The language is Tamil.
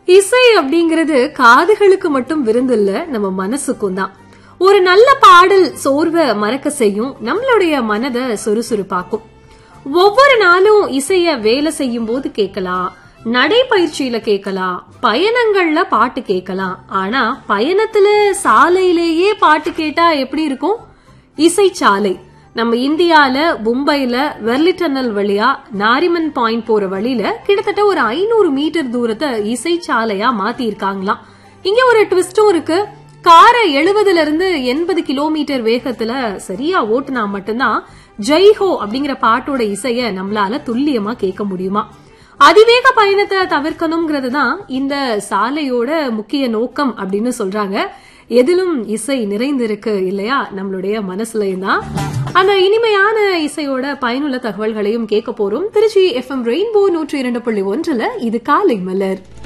இசை அப்படிங்கிறது காதுகளுக்கு மட்டும் விருந்தில்ல நம்ம மனசுக்கும் தான் ஒரு நல்ல பாடல் சோர்வை மறக்க செய்யும் நம்மளுடைய மனதை சுறுசுறுப்பாக்கும் ஒவ்வொரு நாளும் இசைய வேலை செய்யும் போது கேட்கலாம் நடைப்பயிற்சியில கேட்கலாம் பயணங்கள்ல பாட்டு கேட்கலாம் ஆனா பயணத்துல சாலையிலேயே பாட்டு கேட்டா எப்படி இருக்கும் இசைச்சாலை நம்ம இந்தியால மும்பைல வெர்லி டன்னல் வழியா நாரிமன் பாயிண்ட் போற வழியில கிட்டத்தட்ட ஒரு ஐநூறு மீட்டர் தூரத்தை இசைச்சாலையா மாத்தி இருக்காங்களாம் இங்க ஒரு ட்விஸ்டும் இருக்கு காரை எழுபதுல இருந்து எண்பது கிலோமீட்டர் வேகத்துல சரியா ஓட்டுனா மட்டும்தான் ஜெய்ஹோ அப்படிங்கிற பாட்டோட இசைய நம்மளால துல்லியமா கேட்க முடியுமா அதிவேக பயணத்தை தவிர்க்கணுங்கிறது தான் இந்த சாலையோட முக்கிய நோக்கம் அப்படின்னு சொல்றாங்க எதிலும் இசை நிறைந்திருக்கு இல்லையா நம்மளுடைய மனசுலயும் தான் அந்த இனிமையான இசையோட பயனுள்ள தகவல்களையும் கேட்க போறோம் திருச்சி எஃப்எம் ரெயின்போ நூற்றி இரண்டு புள்ளி ஒன்றுல இது காலை மலர்